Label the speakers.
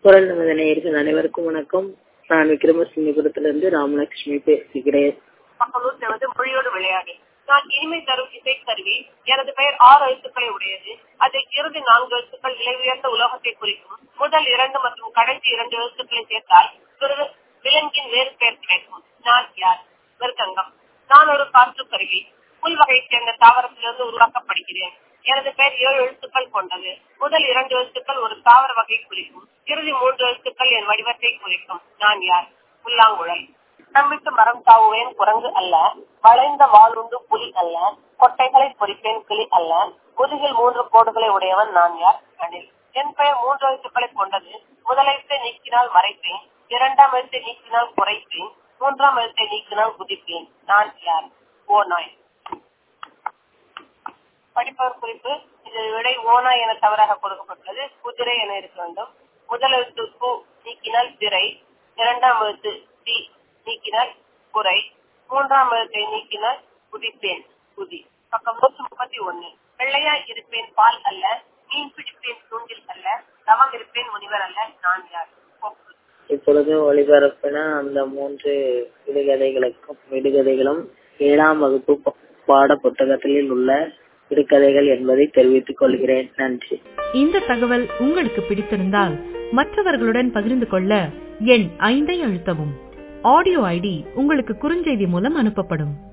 Speaker 1: குரல் நமது நேயர்கள் அனைவருக்கும் வணக்கம் நான் விக்ரமசிங்கபுரத்திலிருந்து ராமலட்சுமி பேசுகிறேன்
Speaker 2: பக்கம் வந்து மொழியோடு விளையாடு நான் இனிமை தரும் இசை கருவி எனது பெயர் ஆறு எழுத்துக்களை உடையது அதை இறுதி நான்கு எழுத்துக்கள் விலை உயர்ந்த உலோகத்தை குறிக்கும் முதல் இரண்டு மற்றும் கடைசி இரண்டு எழுத்துக்களை சேர்த்தால் பிறகு விலங்கின் வேறு பெயர் கிடைக்கும் நான் யார் மிருகங்கம் நான் ஒரு காற்று கருவி புல் வகையைச் சேர்ந்த தாவரத்திலிருந்து உருவாக்கப்படுகிறேன் எனது பெயர் ஏழு எழுத்துக்கள் கொண்டது முதல் இரண்டு எழுத்துக்கள் ஒரு தாவர வகை குறிக்கும் இறுதி மூன்று எழுத்துக்கள் என் வடிவத்தை குறிக்கும் நான் யார் புல்லாங்குழல் நம்பிட்டு மரம் தாவுவேன் குரங்கு அல்ல வளைந்த வாளுண்டு புலி அல்ல கொட்டைகளை பொறிப்பேன் கிளி அல்ல முதுகில் மூன்று கோடுகளை உடையவன் நான் யார் அணில் என் பெயர் மூன்று எழுத்துக்களை கொண்டது முதல் எழுத்தை நீக்கினால் மறைப்பேன் இரண்டாம் எழுத்தை நீக்கினால் குறைப்பேன் மூன்றாம் எழுத்தை நீக்கினால் குதிப்பேன் நான் யார் ஓநாய் படிப்பவர் குறிப்பு இது விடை ஓனாய் என தவறாக கொடுக்கப்பட்டுள்ளது குதிரை என இருக்க வேண்டும் முதல் எழுத்து கு நீக்கினால் திரை இரண்டாம் எழுத்து தி நீக்கினால் குறை மூன்றாம் எழுத்தை நீக்கினால் குதிப்பேன் குதி பக்கம் நூற்றி முப்பத்தி ஒண்ணு வெள்ளையா இருப்பேன் பால் அல்ல மீன் பிடிப்பேன் தூண்டில் அல்ல தவம் இருப்பேன் முனிவர் அல்ல நான் யார் கொக்கு.
Speaker 1: இப்பொழுது ஒளிபரப்பின அந்த மூன்று விடுகதைகளுக்கும் விடுகதைகளும் ஏழாம் வகுப்பு ப- பாட புத்தகத்தில் உள்ள விடுகதைகள் என்பதை தெரிவித்துக் கொள்கிறேன் நன்றி
Speaker 3: இந்த தகவல் உங்களுக்கு பிடித்திருந்தால் மற்றவர்களுடன் பகிர்ந்து கொள்ள எண் ஐந்தை அழுத்தவும் ஆடியோ ஐடி உங்களுக்கு குறுஞ்செய்தி மூலம் அனுப்பப்படும்